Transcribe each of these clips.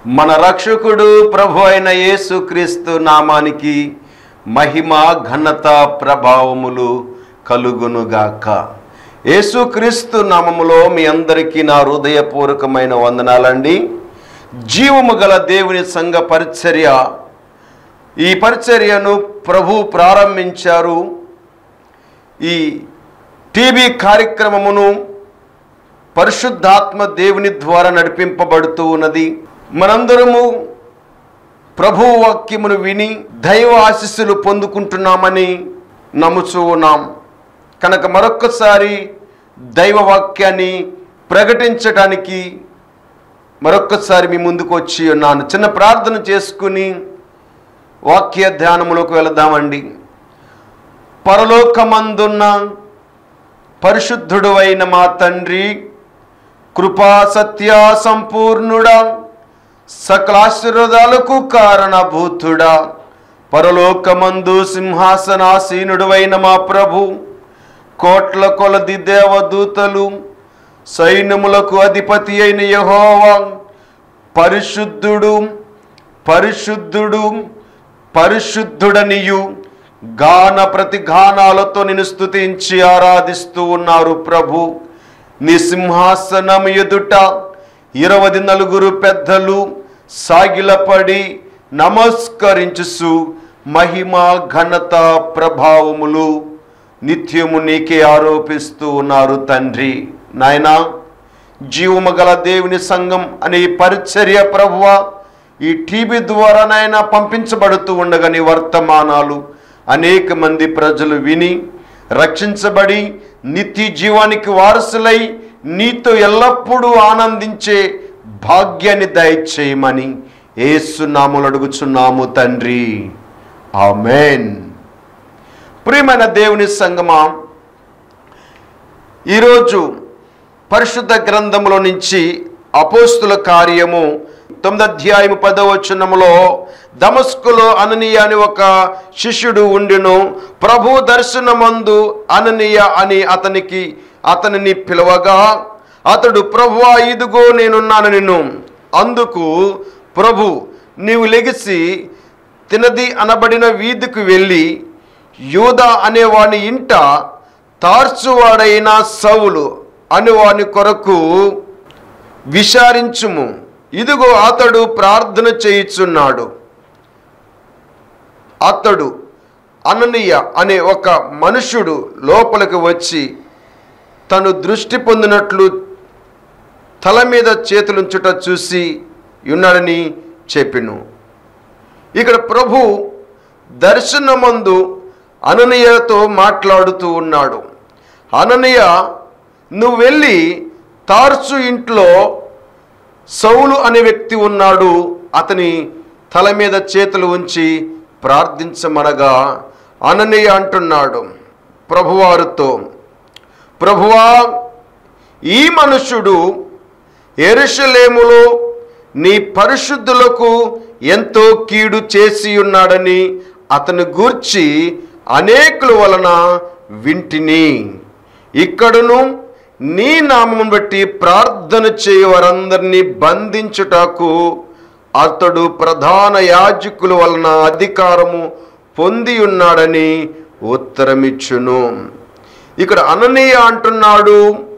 మన రక్షకుడు ప్రభు అయిన యేసుక్రీస్తు నామానికి మహిమ ఘనత ప్రభావములు కలుగునుగాక యేసుక్రీస్తు నామములో మీ అందరికీ నా హృదయపూర్వకమైన వందనాలండి జీవము గల దేవుని సంఘ పరిచర్య ఈ పరిచర్యను ప్రభు ప్రారంభించారు ఈ టీవీ కార్యక్రమమును పరిశుద్ధాత్మ దేవుని ద్వారా నడిపింపబడుతూ ఉన్నది మనందరము ప్రభు వాక్యమును విని దైవ ఆశీస్సులు పొందుకుంటున్నామని నమ్ముచూ ఉన్నాం కనుక మరొక్కసారి దైవ వాక్యాన్ని ప్రకటించడానికి మరొక్కసారి మీ ముందుకు వచ్చి ఉన్నాను చిన్న ప్రార్థన చేసుకుని వాక్య ధ్యానములోకి వెళదామండి పరలోకమందున్న పరిశుద్ధుడు అయిన మా తండ్రి కృపా సత్య సంపూర్ణుడా సకలాశీర్వాదాలకు కారణభూతుడా పరలోకమందు సింహాసనాసీనుడు అయిన మా ప్రభు కోట్ల కొలది దేవదూతలు సైన్యములకు అధిపతి అయిన యహోవా పరిశుద్ధుడు పరిశుద్ధుడు పరిశుద్ధుడనియు గాన ప్రతి గానాలతో నిన్ను స్తుతించి ఆరాధిస్తూ ఉన్నారు ప్రభు నీ సింహాసనం ఎదుట ఇరవది నలుగురు పెద్దలు సాగిలపడి నమస్కరించుసు మహిమ ఘనత ప్రభావములు నిత్యము నీకే ఆరోపిస్తూ ఉన్నారు తండ్రి నాయనా జీవము గల దేవుని సంఘం అనే ఈ పరిచర్య ప్రభువ ఈ టీవీ ద్వారా నాయన పంపించబడుతూ ఉండగా నీ వర్తమానాలు అనేక మంది ప్రజలు విని రక్షించబడి నిత్య జీవానికి వారసులై నీతో ఎల్లప్పుడూ ఆనందించే భాగ్యాన్ని దయచేయమని ఏసునాములు అడుగుచున్నాము తండ్రి ఆమెన్ ప్రియమైన దేవుని సంగమా ఈరోజు పరిశుద్ధ గ్రంథములో నుంచి అపోస్తుల కార్యము తొమ్మిది అధ్యాయము పదవచనములో దమస్కులో అననీయ అని ఒక శిష్యుడు ఉండిను ప్రభు దర్శనమందు అననీయ అని అతనికి అతనిని పిలవగా అతడు ప్రభువా ఇదిగో నేనున్నాను నిన్ను అందుకు ప్రభు నీవు లెగిసి తినది అనబడిన వీధికి వెళ్ళి యూద అనేవాని ఇంట తార్చువాడైన సౌలు అని వాని కొరకు విచారించుము ఇదిగో అతడు ప్రార్థన చేయుచున్నాడు అతడు అననీయ అనే ఒక మనుషుడు లోపలికి వచ్చి తను దృష్టి పొందినట్లు తల మీద చేతులుంచుట చూసి ఉన్నాడని చెప్పిను ఇక్కడ ప్రభు దర్శనమందు అననీయతో మాట్లాడుతూ ఉన్నాడు అననీయ నువ్వు వెళ్ళి తార్చు ఇంట్లో సౌలు అనే వ్యక్తి ఉన్నాడు అతని తల మీద చేతులు ఉంచి ప్రార్థించమనగా అననీయ అంటున్నాడు ప్రభువారితో ప్రభువా ఈ మనుషుడు ఎరుషలేములో నీ పరిశుద్ధులకు ఎంతో కీడు చేసి ఉన్నాడని అతను గూర్చి అనేకుల వలన వింటిని ఇక్కడును నీ నామం బట్టి ప్రార్థన చేయ వారందరినీ బంధించుటకు అతడు ప్రధాన యాజకుల వలన అధికారము పొంది ఉన్నాడని ఉత్తరమిచ్చును ఇక్కడ అననీయ అంటున్నాడు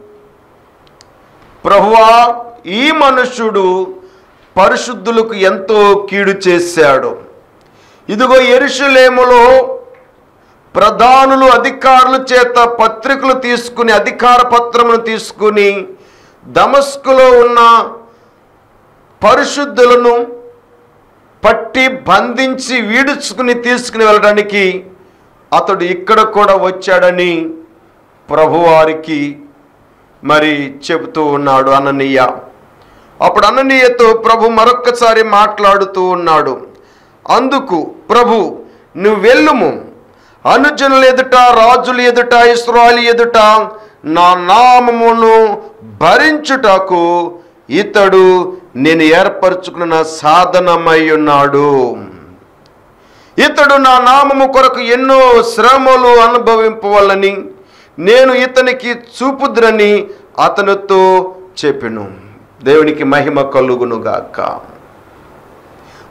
ప్రభువా ఈ మనుష్యుడు పరిశుద్ధులకు ఎంతో కీడు చేశాడు ఇదిగో ఎరుషులేములో ప్రధానులు అధికారుల చేత పత్రికలు తీసుకుని అధికార పత్రమును తీసుకుని దమస్కులో ఉన్న పరిశుద్ధులను పట్టి బంధించి వీడుచుకుని తీసుకుని వెళ్ళడానికి అతడు ఇక్కడ కూడా వచ్చాడని ప్రభువారికి మరి చెబుతూ ఉన్నాడు అననీయ అప్పుడు అననీయతో ప్రభు మరొక్కసారి మాట్లాడుతూ ఉన్నాడు అందుకు ప్రభు నువ్వు వెళ్ళుము అనుజనుల ఎదుట రాజుల ఎదుట ఇస్రాయలు ఎదుట నా నామమును భరించుటకు ఇతడు నేను ఏర్పరచుకున్న సాధనమై ఉన్నాడు ఇతడు నా నామము కొరకు ఎన్నో శ్రమలు అనుభవింపవలని నేను ఇతనికి చూపుద్రని అతనితో చెప్పెను దేవునికి మహిమ కలుగునుగాక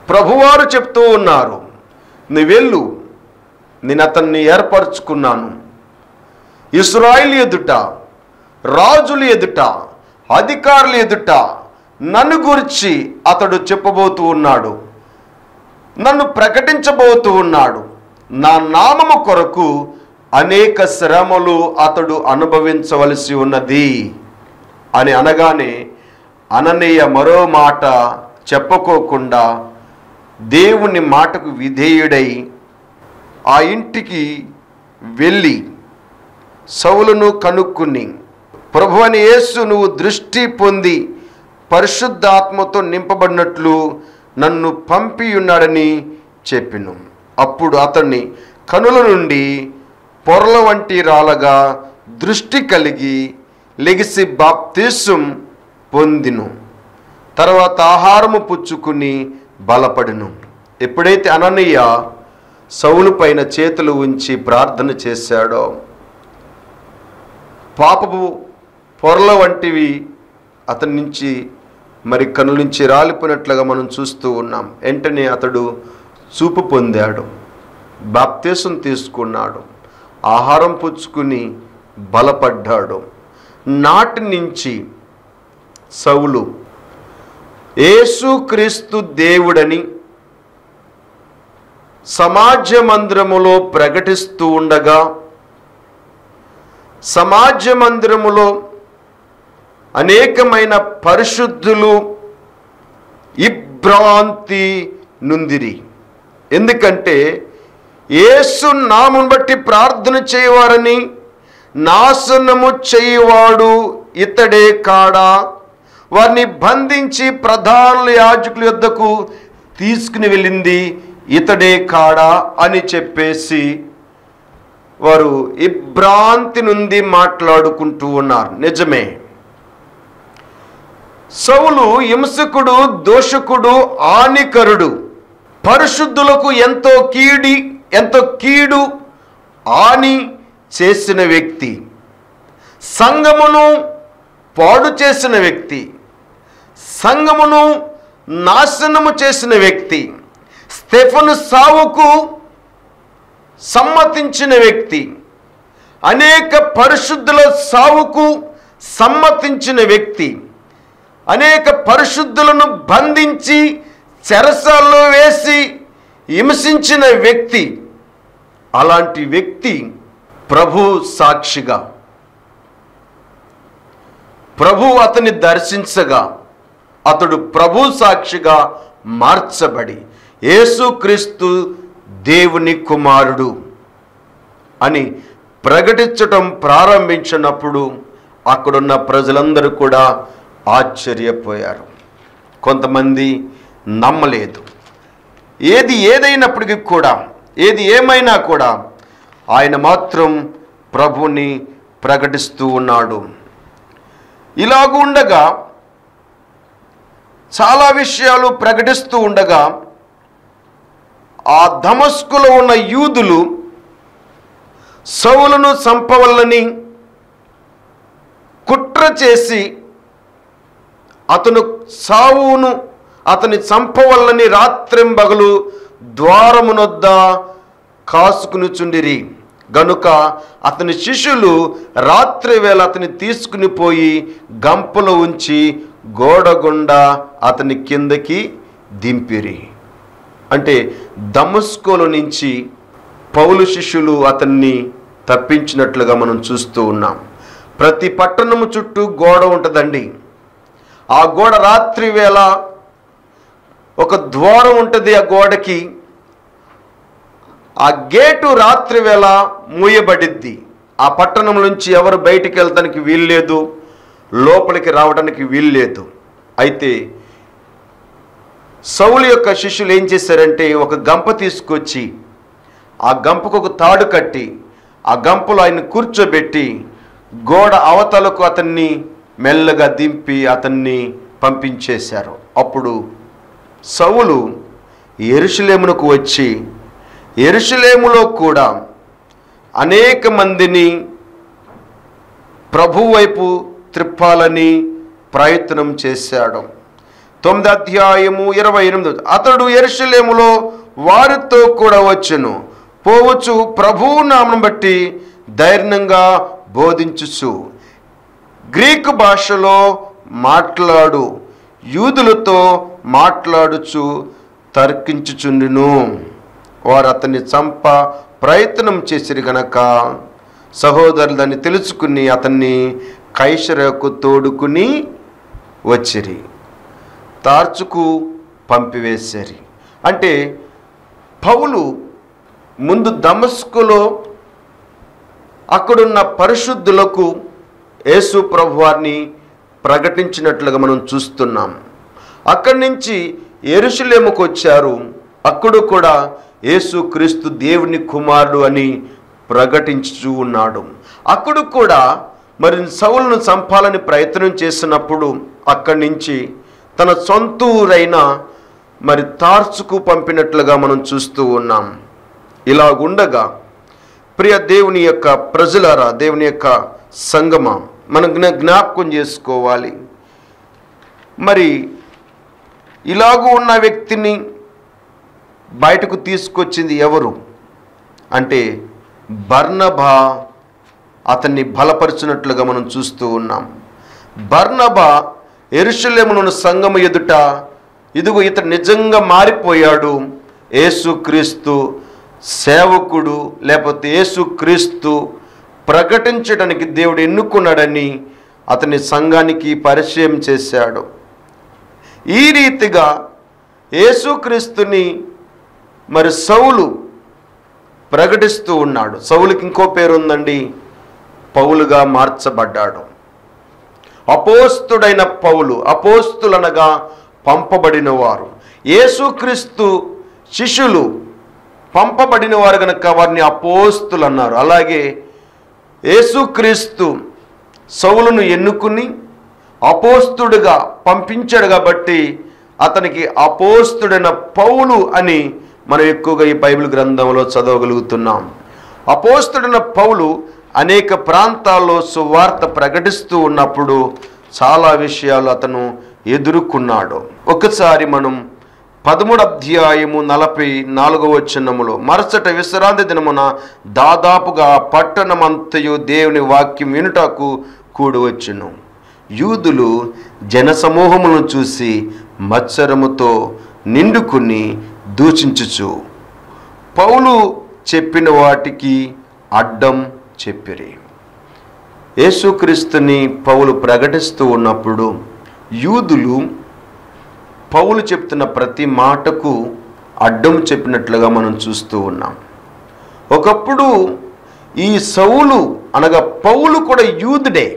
ప్రభువారు చెప్తూ ఉన్నారు నువ్వు వెళ్ళు నేను అతన్ని ఏర్పరచుకున్నాను ఇస్రాయిల్ ఎదుట రాజుల ఎదుట అధికారుల ఎదుట నన్ను గురించి అతడు చెప్పబోతూ ఉన్నాడు నన్ను ప్రకటించబోతూ ఉన్నాడు నా నామము కొరకు అనేక శ్రమలు అతడు అనుభవించవలసి ఉన్నది అని అనగానే అననీయ మరో మాట చెప్పుకోకుండా దేవుని మాటకు విధేయుడై ఆ ఇంటికి వెళ్ళి సౌలును కనుక్కుని ప్రభు అని యేసు నువ్వు దృష్టి పొంది పరిశుద్ధాత్మతో నింపబడినట్లు నన్ను పంపి ఉన్నాడని చెప్పిను అప్పుడు అతన్ని కనుల నుండి పొరల వంటి రాలగా దృష్టి కలిగి లెగిసి బాప్తీసం పొందిను తర్వాత ఆహారము పుచ్చుకుని బలపడును ఎప్పుడైతే అననీయ సౌలు పైన చేతులు ఉంచి ప్రార్థన చేశాడో పాపపు పొరల వంటివి అతని నుంచి మరి కన్నుల నుంచి రాలిపోయినట్లుగా మనం చూస్తూ ఉన్నాం వెంటనే అతడు చూపు పొందాడు బాప్తీసం తీసుకున్నాడు ఆహారం పుచ్చుకుని బలపడ్డాడు నాటి నుంచి సౌలు యేసుక్రీస్తు దేవుడని సమాజ మందిరములో ప్రకటిస్తూ ఉండగా సమాజ మందిరములో అనేకమైన పరిశుద్ధులు ఇభ్రాంతి నుందిరి ఎందుకంటే యేసు నామును బట్టి ప్రార్థన చేయవారని నాశనము చేయవాడు ఇతడే కాడా వారిని బంధించి ప్రధానుల యాజకుల యొద్దకు తీసుకుని వెళ్ళింది ఇతడే కాడా అని చెప్పేసి వారు ఇభ్రాంతి నుండి మాట్లాడుకుంటూ ఉన్నారు నిజమే సౌలు హింసకుడు దోషకుడు హానికరుడు పరిశుద్ధులకు ఎంతో కీడి ఎంతో కీడు హాని చేసిన వ్యక్తి సంఘమును పాడు చేసిన వ్యక్తి సంఘమును నాశనము చేసిన వ్యక్తి స్టెఫను సావుకు సమ్మతించిన వ్యక్తి అనేక పరిశుద్ధుల సావుకు సమ్మతించిన వ్యక్తి అనేక పరిశుద్ధులను బంధించి చెరసాల్లో వేసి హింసించిన వ్యక్తి అలాంటి వ్యక్తి ప్రభు సాక్షిగా ప్రభు అతన్ని దర్శించగా అతడు ప్రభు సాక్షిగా మార్చబడి యేసుక్రీస్తు దేవుని కుమారుడు అని ప్రకటించటం ప్రారంభించినప్పుడు అక్కడున్న ప్రజలందరూ కూడా ఆశ్చర్యపోయారు కొంతమంది నమ్మలేదు ఏది ఏదైనప్పటికీ కూడా ఏది ఏమైనా కూడా ఆయన మాత్రం ప్రభుని ప్రకటిస్తూ ఉన్నాడు ఇలాగూ ఉండగా చాలా విషయాలు ప్రకటిస్తూ ఉండగా ఆ దమస్కులో ఉన్న యూదులు సౌలను చంపవల్లని కుట్ర చేసి అతను సావును అతని చంపవల్లని రాత్రింబగలు ద్వారమునొద్ద కాసుకునిచుండిరి గనుక అతని శిష్యులు రాత్రి వేళ అతని తీసుకుని పోయి గంపలో ఉంచి గోడగుండా అతని కిందకి దింపిరి అంటే దమస్కోలో నుంచి పౌలు శిష్యులు అతన్ని తప్పించినట్లుగా మనం చూస్తూ ఉన్నాం ప్రతి పట్టణము చుట్టూ గోడ ఉంటుందండి ఆ గోడ రాత్రి వేళ ఒక ద్వారం ఉంటుంది ఆ గోడకి ఆ గేటు రాత్రి వేళ మూయబడిద్ది ఆ పట్టణం నుంచి ఎవరు బయటికి వెళ్తానికి వీల్లేదు లోపలికి రావడానికి వీల్లేదు అయితే సౌలు యొక్క శిష్యులు ఏం చేశారంటే ఒక గంప తీసుకొచ్చి ఆ గంపకు ఒక తాడు కట్టి ఆ గంపలో ఆయన కూర్చోబెట్టి గోడ అవతలకు అతన్ని మెల్లగా దింపి అతన్ని పంపించేశారు అప్పుడు సౌలు ఎరుషులేమునకు వచ్చి ఎరుషులేములో కూడా అనేక మందిని ప్రభు వైపు త్రిప్పాలని ప్రయత్నం చేశాడు తొమ్మిది అధ్యాయము ఇరవై ఎనిమిది అతడు ఎరుషలేములో వారితో కూడా వచ్చును పోవచ్చు ప్రభువు నామం బట్టి ధైర్యంగా బోధించుచు గ్రీకు భాషలో మాట్లాడు యూదులతో మాట్లాడుచు తర్కించుచుండును వారు అతన్ని చంప ప్రయత్నం చేసిరి గనక సహోదరులు దాన్ని తెలుసుకుని అతన్ని కైసరకు తోడుకుని వచ్చిరి తార్చుకు పంపివేశారు అంటే పౌలు ముందు దమస్కులో అక్కడున్న పరిశుద్ధులకు యేసు ప్రభు వారిని ప్రకటించినట్లుగా మనం చూస్తున్నాం అక్కడి నుంచి ఎరుషులేముకు వచ్చారు అక్కడ కూడా యేసు క్రీస్తు దేవుని కుమారుడు అని ప్రకటించుచూ ఉన్నాడు అక్కడ కూడా మరి సౌలను చంపాలని ప్రయత్నం చేసినప్పుడు అక్కడి నుంచి తన సొంత ఊరైన మరి తార్చుకు పంపినట్లుగా మనం చూస్తూ ఉన్నాం ఇలాగుండగా ప్రియ దేవుని యొక్క ప్రజలారా దేవుని యొక్క సంగమ మనం జ్ఞ జ్ఞాపకం చేసుకోవాలి మరి ఇలాగూ ఉన్న వ్యక్తిని బయటకు తీసుకొచ్చింది ఎవరు అంటే బర్నబా అతన్ని బలపరిచినట్లుగా మనం చూస్తూ ఉన్నాం బర్నబా ఎరుషలేమును సంగము ఎదుట ఇదిగో ఇతడు నిజంగా మారిపోయాడు యేసుక్రీస్తు సేవకుడు లేకపోతే యేసుక్రీస్తు ప్రకటించడానికి దేవుడు ఎన్నుకున్నాడని అతని సంఘానికి పరిచయం చేశాడు ఈ రీతిగా యేసుక్రీస్తుని మరి సౌలు ప్రకటిస్తూ ఉన్నాడు సౌలుకి ఇంకో పేరు ఉందండి పౌలుగా మార్చబడ్డాడు అపోస్తుడైన పౌలు అపోస్తులనగా పంపబడిన వారు యేసుక్రీస్తు శిష్యులు పంపబడిన వారు గనక వారిని అపోస్తులు అన్నారు అలాగే యేసుక్రీస్తు సౌలును ఎన్నుకుని అపోస్తుడుగా పంపించాడు కాబట్టి అతనికి అపోస్తుడైన పౌలు అని మనం ఎక్కువగా ఈ బైబిల్ గ్రంథంలో చదవగలుగుతున్నాం అపోస్తుడైన పౌలు అనేక ప్రాంతాల్లో సువార్త ప్రకటిస్తూ ఉన్నప్పుడు చాలా విషయాలు అతను ఎదుర్కొన్నాడు ఒకసారి మనం పదమూడు అధ్యాయము నలభై నాలుగవ వచనములో మరుసట విశ్రాంతి దినమున దాదాపుగా పట్టణమంతయు దేవుని వాక్యం వినుటకు కూడి వచ్చును యూదులు జనసమూహములను చూసి మత్సరముతో నిండుకుని దూషించుచు పౌలు చెప్పిన వాటికి అడ్డం చెప్పిరి యేసుక్రీస్తుని పౌలు ప్రకటిస్తూ ఉన్నప్పుడు యూదులు పౌలు చెప్తున్న ప్రతి మాటకు అడ్డం చెప్పినట్లుగా మనం చూస్తూ ఉన్నాం ఒకప్పుడు ఈ సౌలు అనగా పౌలు కూడా యూదుడే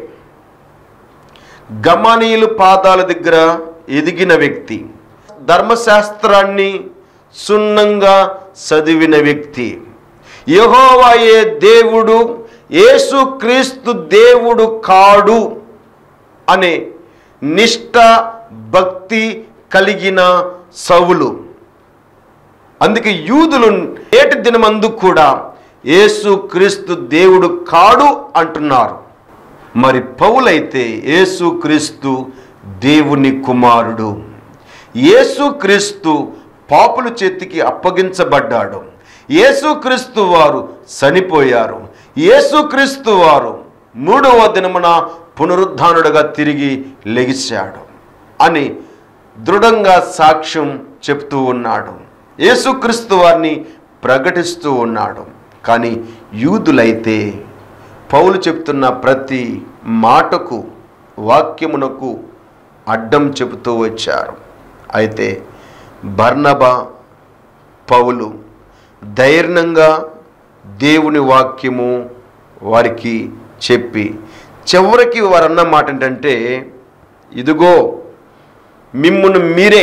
గమనీయులు పాదాల దగ్గర ఎదిగిన వ్యక్తి ధర్మశాస్త్రాన్ని సున్నంగా చదివిన వ్యక్తి యహోవాయే దేవుడు యేసుక్రీస్తు దేవుడు కాడు అనే నిష్ఠ భక్తి కలిగిన సౌలు అందుకే యూదులు నేటి దినమందు కూడా యేసు క్రీస్తు దేవుడు కాడు అంటున్నారు మరి పౌలైతే యేసు క్రీస్తు దేవుని కుమారుడు యేసు క్రీస్తు పాపుల చేతికి అప్పగించబడ్డాడు యేసుక్రీస్తు వారు చనిపోయారు యేసుక్రీస్తు వారు మూడవ దినమున పునరుద్ధానుడుగా తిరిగి లెగిశాడు అని దృఢంగా సాక్ష్యం చెప్తూ ఉన్నాడు యేసుక్రీస్తు వారిని ప్రకటిస్తూ ఉన్నాడు కానీ యూదులైతే పౌలు చెప్తున్న ప్రతి మాటకు వాక్యమునకు అడ్డం చెబుతూ వచ్చారు అయితే బర్నబా పౌలు ధైర్యంగా దేవుని వాక్యము వారికి చెప్పి చివరికి వారు అన్న మాట ఏంటంటే ఇదిగో మిమ్మును మీరే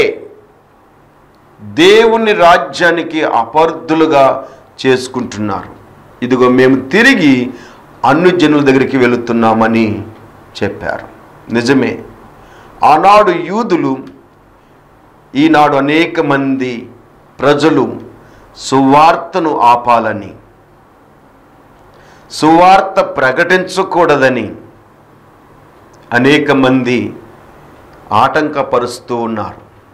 దేవుని రాజ్యానికి అపర్థులుగా చేసుకుంటున్నారు ఇదిగో మేము తిరిగి అన్ను జనుల దగ్గరికి వెళుతున్నామని చెప్పారు నిజమే ఆనాడు యూదులు ఈనాడు అనేక మంది ప్రజలు సువార్తను ఆపాలని సువార్త ప్రకటించకూడదని అనేక మంది ఆటంకపరుస్తూ ఉన్నారు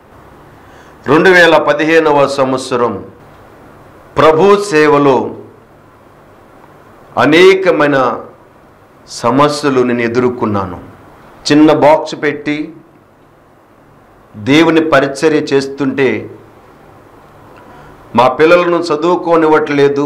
రెండు వేల పదిహేనవ సంవత్సరం ప్రభు సేవలో అనేకమైన సమస్యలు నేను ఎదుర్కొన్నాను చిన్న బాక్స్ పెట్టి దేవుని పరిచర్య చేస్తుంటే మా పిల్లలను చదువుకోనివ్వట్లేదు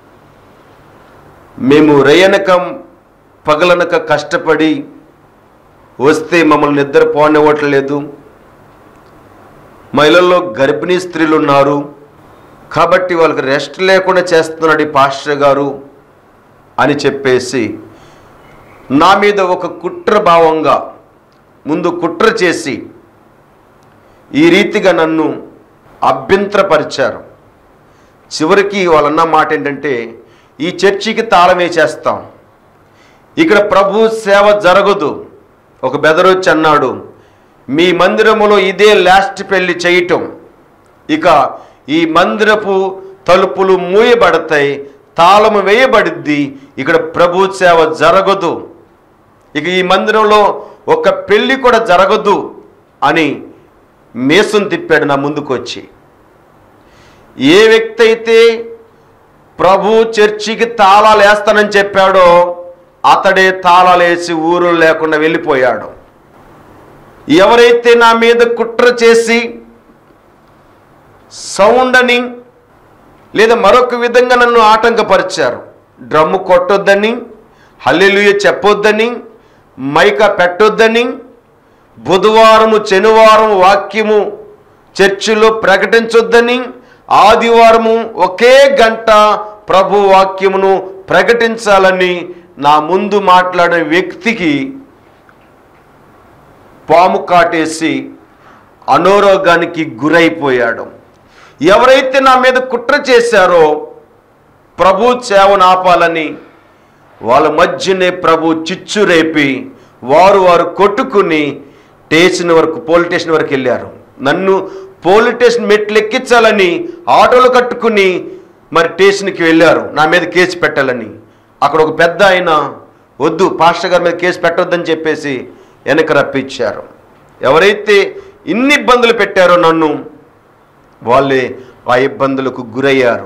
మేము రేయనకం పగలనక కష్టపడి వస్తే మమ్మల్ని నిద్ర పోనివ్వట్లేదు మహిళల్లో గర్భిణీ స్త్రీలు ఉన్నారు కాబట్టి వాళ్ళకి రెస్ట్ లేకుండా చేస్తున్నాడు ఈ పాస్టర్ గారు అని చెప్పేసి నా మీద ఒక కుట్ర భావంగా ముందు కుట్ర చేసి ఈ రీతిగా నన్ను అభ్యంతరపరిచారు చివరికి వాళ్ళన్న మాట ఏంటంటే ఈ చర్చికి తాళం వేసేస్తాం ఇక్కడ ప్రభు సేవ జరగదు ఒక బెదరొచ్చి అన్నాడు మీ మందిరములో ఇదే లాస్ట్ పెళ్లి చేయటం ఇక ఈ మందిరపు తలుపులు మూయబడతాయి తాళము వేయబడిద్ది ఇక్కడ ప్రభు సేవ జరగదు ఇక ఈ మందిరంలో ఒక పెళ్లి కూడా జరగదు అని మేసం తిప్పాడు నా ముందుకు వచ్చి ఏ వ్యక్తి అయితే ప్రభు చర్చికి తాళాలు వేస్తానని చెప్పాడో అతడే తాళాలు వేసి ఊరు లేకుండా వెళ్ళిపోయాడు ఎవరైతే నా మీద కుట్ర చేసి సౌండ్ అని లేదా మరొక విధంగా నన్ను ఆటంకపరిచారు డ్రమ్ము కొట్టొద్దని హల్లెలూయ చెప్పొద్దని మైక పెట్టొద్దని బుధవారము శనివారం వాక్యము చర్చిలో ప్రకటించొద్దని ఆదివారము ఒకే గంట ప్రభు వాక్యమును ప్రకటించాలని నా ముందు మాట్లాడిన వ్యక్తికి పాము కాటేసి అనారోగ్యానికి గురైపోయాడు ఎవరైతే నా మీద కుట్ర చేశారో ప్రభు సేవను ఆపాలని వాళ్ళ మధ్యనే ప్రభు చిచ్చు రేపి వారు వారు కొట్టుకుని స్టేషన్ వరకు పోలీస్ స్టేషన్ వరకు వెళ్ళారు నన్ను పోలీస్ స్టేషన్ మెట్లు ఎక్కించాలని ఆటోలు కట్టుకుని మరి స్టేషన్కి వెళ్ళారు నా మీద కేసు పెట్టాలని అక్కడ ఒక పెద్ద ఆయన వద్దు పాస్టర్ గారి మీద కేసు పెట్టొద్దని చెప్పేసి వెనక రప్పించారు ఎవరైతే ఇన్ని ఇబ్బందులు పెట్టారో నన్ను వాళ్ళే ఆ ఇబ్బందులకు గురయ్యారు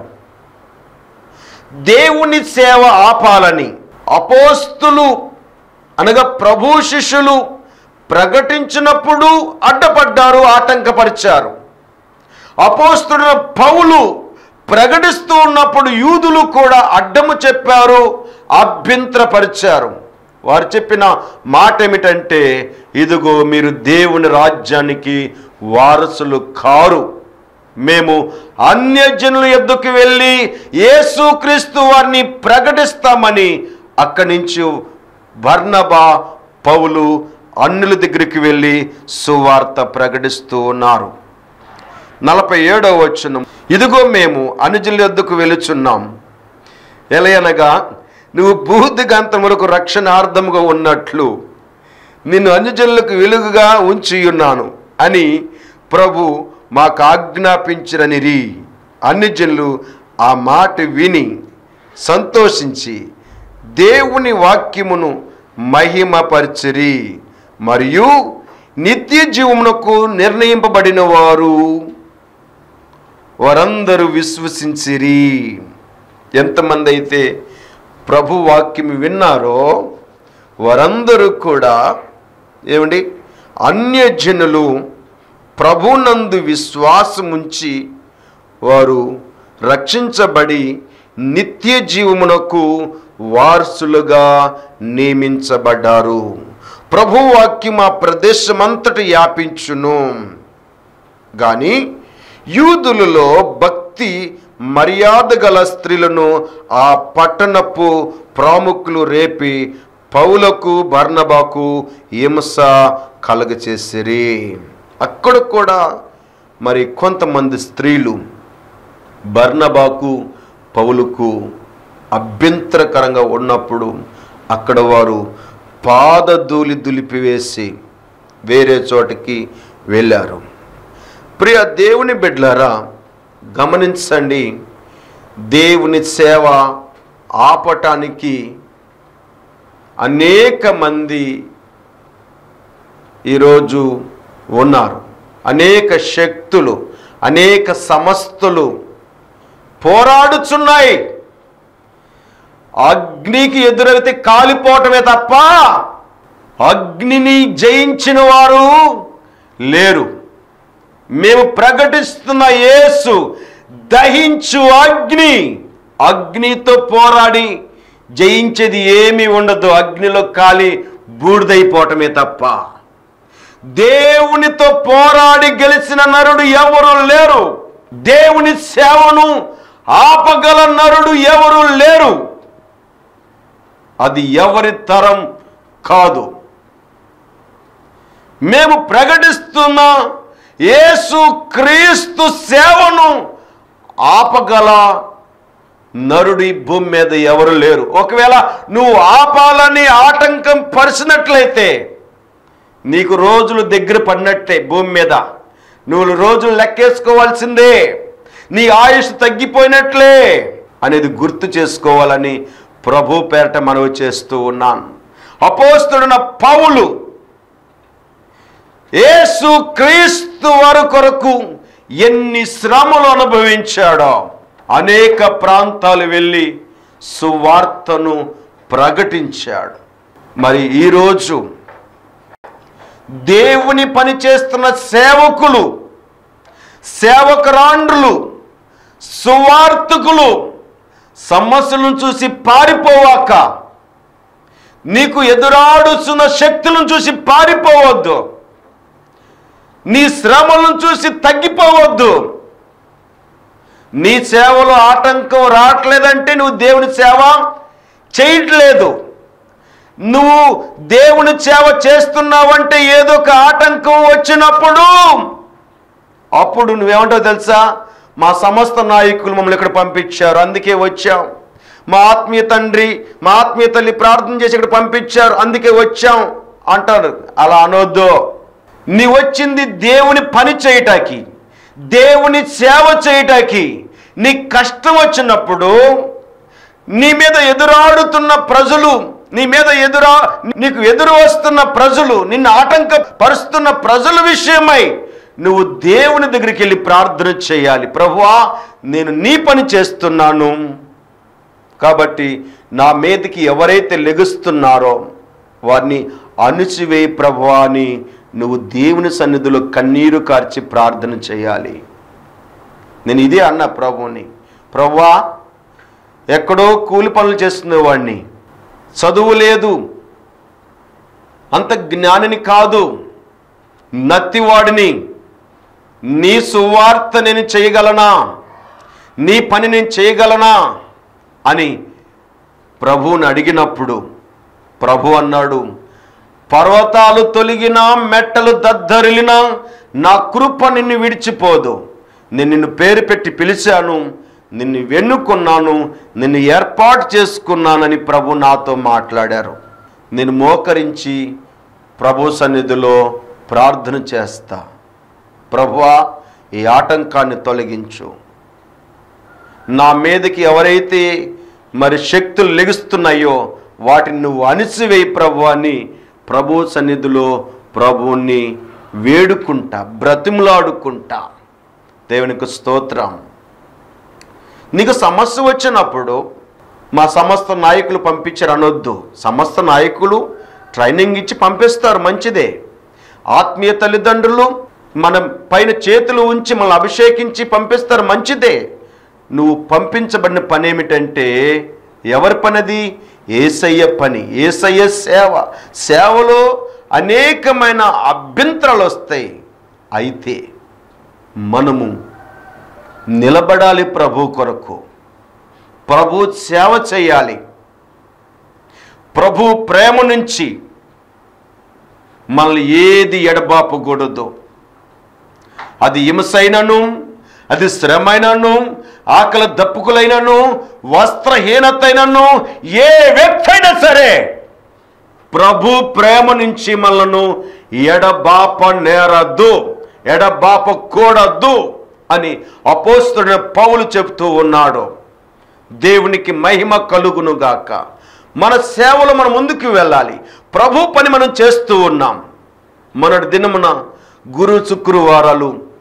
దేవుని సేవ ఆపాలని అపోస్తులు అనగా ప్రభు శిష్యులు ప్రకటించినప్పుడు అడ్డపడ్డారు ఆటంకపరిచారు అపోస్తుడు పౌలు ప్రకటిస్తూ ఉన్నప్పుడు యూదులు కూడా అడ్డము చెప్పారు అభ్యంతరపరిచారు వారు చెప్పిన మాట ఏమిటంటే ఇదిగో మీరు దేవుని రాజ్యానికి వారసులు కారు మేము అన్యజనుల ఎద్దుకు వెళ్ళి యేసుక్రీస్తు వారిని ప్రకటిస్తామని అక్కడి నుంచి బర్నబా పౌలు అన్యుల దగ్గరికి వెళ్ళి సువార్త ప్రకటిస్తూ ఉన్నారు నలభై ఏడవ వచనం ఇదిగో మేము అనుజుల యొద్దకు వెలుచున్నాం ఎలయనగా నువ్వు భూదిగంతములకు రక్షణార్థముగా ఉన్నట్లు నిన్ను అనుజనులకు వెలుగుగా ఉంచి ఉన్నాను అని ప్రభు మాకు ఆజ్ఞాపించిరనిరి అన్యజనులు ఆ మాట విని సంతోషించి దేవుని వాక్యమును మహిమపరిచిరి మరియు నిత్య జీవమునకు నిర్ణయింపబడిన వారు వారందరూ విశ్వసించిరి ఎంతమంది అయితే ప్రభు వాక్యం విన్నారో వారందరూ కూడా ఏమండి అన్యజనులు ప్రభునందు విశ్వాసముంచి వారు రక్షించబడి నిత్య జీవమునకు వారసులుగా నియమించబడ్డారు ప్రభు వాక్యం ఆ ప్రదేశమంతటి వ్యాపించును కానీ యూదులలో భక్తి మర్యాద గల స్త్రీలను ఆ పట్టణపు ప్రాముఖ్యులు రేపి పౌలకు బర్నబాకు హింస కలగచేసిరి అక్కడ కూడా మరి కొంతమంది స్త్రీలు బర్నబాకు పౌలుకు అభ్యంతరకరంగా ఉన్నప్పుడు అక్కడ వారు పాదధూళి దులిపివేసి వేరే చోటకి వెళ్ళారు ప్రియ దేవుని బిడ్డలారా గమనించండి దేవుని సేవ ఆపటానికి అనేక మంది ఈరోజు ఉన్నారు అనేక శక్తులు అనేక సమస్తులు పోరాడుచున్నాయి అగ్నికి ఎదురైతే కాలిపోవటమే తప్ప అగ్నిని జయించిన వారు లేరు మేము ప్రకటిస్తున్న యేసు దహించు అగ్ని అగ్నితో పోరాడి జయించేది ఏమీ ఉండదు అగ్నిలో కాలి బూడిదైపోవటమే తప్ప దేవునితో పోరాడి గెలిచిన నరుడు ఎవరు లేరు దేవుని సేవను ఆపగల నరుడు ఎవరు లేరు అది ఎవరి తరం కాదు మేము ప్రకటిస్తున్న యేసు క్రీస్తు సేవను ఆపగల నరుడు ఈ భూమి మీద ఎవరు లేరు ఒకవేళ నువ్వు ఆపాలని ఆటంకం పరిచినట్లయితే నీకు రోజులు దగ్గర పడినట్టే భూమి మీద నువ్వు రోజులు లెక్కేసుకోవాల్సిందే నీ ఆయుష్ తగ్గిపోయినట్లే అనేది గుర్తు చేసుకోవాలని ప్రభు పేరట మనవి చేస్తూ ఉన్నాను అపోస్తుడున పౌలు యేసు క్రీస్తు వారి కొరకు ఎన్ని శ్రమలు అనుభవించాడో అనేక ప్రాంతాలు వెళ్ళి సువార్తను ప్రకటించాడు మరి ఈరోజు దేవుని పని చేస్తున్న సేవకులు సేవకురాండ్రులు సువార్తకులు సమస్యలను చూసి పారిపోవాక నీకు ఎదురాడుతున్న శక్తులను చూసి పారిపోవద్దు నీ శ్రమలను చూసి తగ్గిపోవద్దు నీ సేవలో ఆటంకం రావట్లేదంటే నువ్వు దేవుని సేవ చేయట్లేదు నువ్వు దేవుని సేవ చేస్తున్నావంటే ఏదో ఒక ఆటంకం వచ్చినప్పుడు అప్పుడు నువ్వేమంటావు తెలుసా మా సమస్త నాయకులు మమ్మల్ని ఇక్కడ పంపించారు అందుకే వచ్చాం మా ఆత్మీయ తండ్రి మా ఆత్మీయ తల్లి ప్రార్థన చేసి ఇక్కడ పంపించారు అందుకే వచ్చాం అంటారు అలా అనొద్దు నీ వచ్చింది దేవుని పని చేయటానికి దేవుని సేవ చేయటానికి నీ కష్టం వచ్చినప్పుడు నీ మీద ఎదురాడుతున్న ప్రజలు నీ మీద ఎదురా నీకు ఎదురు వస్తున్న ప్రజలు నిన్ను ఆటంకపరుస్తున్న ప్రజల విషయమై నువ్వు దేవుని దగ్గరికి వెళ్ళి ప్రార్థన చేయాలి ప్రభువా నేను నీ పని చేస్తున్నాను కాబట్టి నా మీదకి ఎవరైతే లెగుస్తున్నారో వారిని అణిచివేయి ప్రభువా అని నువ్వు దేవుని సన్నిధిలో కన్నీరు కార్చి ప్రార్థన చేయాలి నేను ఇదే అన్న ప్రభువుని ప్రభువా ఎక్కడో కూలి పనులు చేస్తున్నవాడిని చదువు లేదు అంత జ్ఞానిని కాదు నత్తివాడిని నీ సువార్త నేను చేయగలనా నీ పని నేను చేయగలనా అని ప్రభువుని అడిగినప్పుడు ప్రభు అన్నాడు పర్వతాలు తొలగినా మెట్టలు దద్దరిలినా నా కృప నిన్ను విడిచిపోదు నేను నిన్ను పేరు పెట్టి పిలిచాను నిన్ను వెన్నుకున్నాను నిన్ను ఏర్పాటు చేసుకున్నానని ప్రభు నాతో మాట్లాడారు నేను మోకరించి ప్రభు సన్నిధిలో ప్రార్థన చేస్తా ప్రభువా ఈ ఆటంకాన్ని తొలగించు నా మీదకి ఎవరైతే మరి శక్తులు లెగుస్తున్నాయో వాటిని నువ్వు అణిసివేయి ప్రభు అని ప్రభు సన్నిధిలో ప్రభువుని వేడుకుంటా బ్రతిములాడుకుంటా దేవునికి స్తోత్రం నీకు సమస్య వచ్చినప్పుడు మా సమస్త నాయకులు పంపించారు అనొద్దు సమస్త నాయకులు ట్రైనింగ్ ఇచ్చి పంపిస్తారు మంచిదే ఆత్మీయ తల్లిదండ్రులు మన పైన చేతులు ఉంచి మనల్ని అభిషేకించి పంపిస్తారు మంచిదే నువ్వు పంపించబడిన పని ఏమిటంటే ఎవరి పనిది ఏసయ్య పని ఏసయ్య సేవ సేవలో అనేకమైన అభ్యంతరాలు వస్తాయి అయితే మనము నిలబడాలి ప్రభు కొరకు ప్రభు సేవ చేయాలి ప్రభు ప్రేమ నుంచి మనల్ని ఏది ఎడబాపకూడదు అది హింసైనను అది శ్రమైనను ఆకలి దప్పుకులైనను వస్త్రహీనతైనను ఏ వ్యక్తి అయినా సరే ప్రభు ప్రేమ నుంచి మనలను ఎడబాప నేరద్దు ఎడబాప కూడద్దు అని అపోస్తున్న పౌలు చెప్తూ ఉన్నాడు దేవునికి మహిమ కలుగును గాక మన సేవలో మనం ముందుకు వెళ్ళాలి ప్రభు పని మనం చేస్తూ ఉన్నాం మొన్నటి దినమున గురు శుక్రవారాలు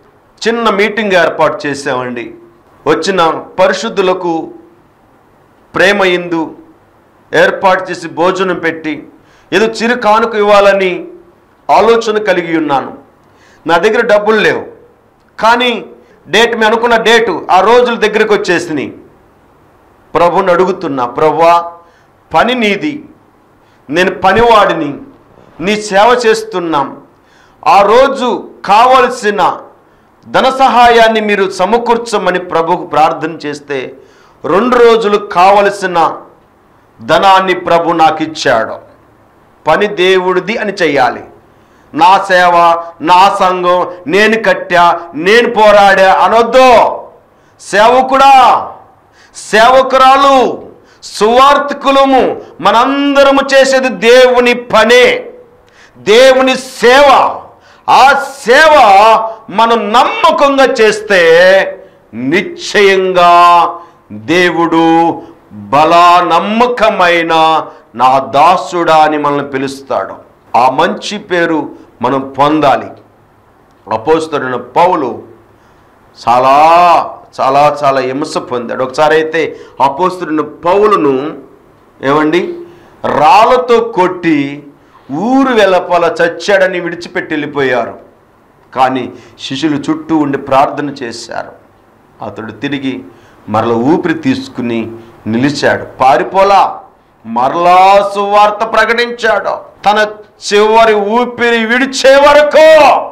చిన్న మీటింగ్ ఏర్పాటు చేసామండి వచ్చిన పరిశుద్ధులకు ప్రేమ ఇందు ఏర్పాటు చేసి భోజనం పెట్టి ఏదో చిరు కానుక ఇవ్వాలని ఆలోచన కలిగి ఉన్నాను నా దగ్గర డబ్బులు లేవు కానీ డేట్ మేము అనుకున్న డేటు ఆ రోజుల దగ్గరికి వచ్చేసినాయి ప్రభుని అడుగుతున్నా ప్రభువా పని నీది నేను పనివాడిని నీ సేవ చేస్తున్నాం ఆ రోజు కావలసిన ధన సహాయాన్ని మీరు సమకూర్చమని ప్రభుకు ప్రార్థన చేస్తే రెండు రోజులు కావలసిన ధనాన్ని ప్రభు నాకు ఇచ్చాడు పని దేవుడిది అని చెయ్యాలి నా సేవ నా సంఘం నేను కట్టా నేను పోరాడా అనొద్దు సేవకుడా సేవకురాలు సువార్థికులము మనందరము చేసేది దేవుని పనే దేవుని సేవ ఆ సేవ మనం నమ్మకంగా చేస్తే నిశ్చయంగా దేవుడు బలా నమ్మకమైన నా దాసుడా అని మనల్ని పిలుస్తాడు ఆ మంచి పేరు మనం పొందాలి అపోస్తుడైన పౌలు చాలా చాలా చాలా హింస పొందాడు ఒకసారి అయితే అపోస్తుడిన పౌలును ఏమండి రాళ్ళతో కొట్టి ఊరు వెలపల చచ్చాడని విడిచిపెట్టి వెళ్ళిపోయారు కానీ శిష్యులు చుట్టూ ఉండి ప్రార్థన చేశారు అతడు తిరిగి మరల ఊపిరి తీసుకుని నిలిచాడు పారిపోలా మరలా సువార్త ప్రకటించాడు తన చివరి ఊపిరి విడిచే వరకు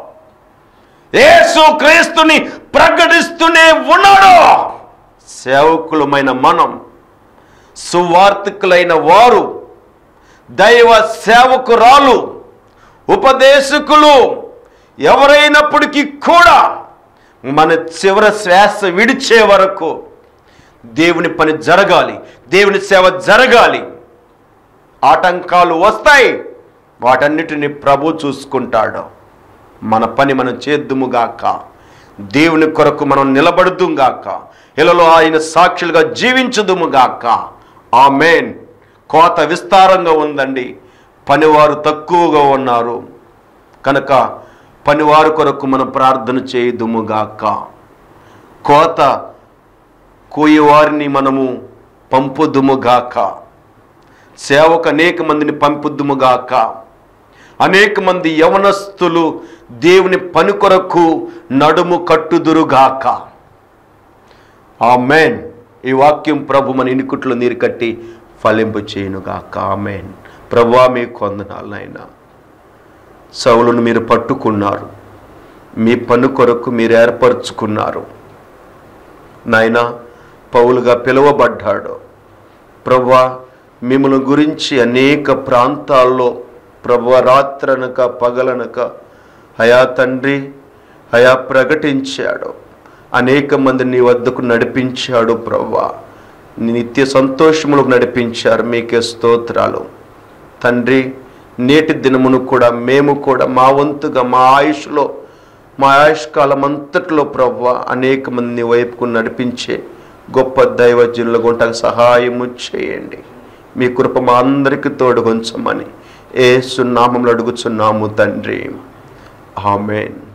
యేసు క్రీస్తుని ప్రకటిస్తూనే ఉన్నాడు సేవకులమైన మనం సువార్థికులైన వారు దైవ సేవకురాలు ఉపదేశకులు ఎవరైనప్పటికీ కూడా మన చివరి శ్వాస విడిచే వరకు దేవుని పని జరగాలి దేవుని సేవ జరగాలి ఆటంకాలు వస్తాయి వాటన్నిటిని ప్రభు చూసుకుంటాడు మన పని మనం చేద్దుముగాక దేవుని కొరకు మనం నిలబడుదుగాక ఇలలో ఆయన సాక్షులుగా జీవించుదుముగాక ఆ మెయిన్ కోత విస్తారంగా ఉందండి పనివారు తక్కువగా ఉన్నారు కనుక పనివారు కొరకు మనం ప్రార్థన చేయుదుముగాక కోత కోయేవారిని మనము పంపుదుముగాక సేవకు అనేక మందిని పంపుద్దుముగాక అనేక మంది యవనస్తులు దేవుని పని కొరకు నడుము కట్టుదురుగాక ఆమెన్ ఈ వాక్యం ప్రభు మన ఇనుకుట్లో నీరు కట్టి ఫలింపు చేయునుగాక ఆమెన్ ప్రభువా మీ కొందనాలు నాయన సౌలును మీరు పట్టుకున్నారు మీ పని కొరకు మీరు ఏర్పరచుకున్నారు నాయన పౌలుగా పిలువబడ్డాడు ప్రభువా మిమ్మల్ని గురించి అనేక ప్రాంతాల్లో ప్రభువ రాత్రనక పగలనక అయా తండ్రి అయా ప్రకటించాడు అనేక మంది నీ వద్దకు నడిపించాడు ప్రభువా నీ నిత్య సంతోషములకు నడిపించారు మీకే స్తోత్రాలు తండ్రి నేటి దినమును కూడా మేము కూడా మా వంతుగా మా ఆయుష్లో మా ఆయుష్కాలం అంతట్లో ప్రభు అనేక మంది నీ వైపుకు నడిపించే గొప్ప దైవజనుల గుంటకు సహాయము చేయండి మీ కృప మా అందరికీ తోడుగొంచమని ఏ సున్నామంలో అడుగుచున్నాము తండ్రి ఆమెన్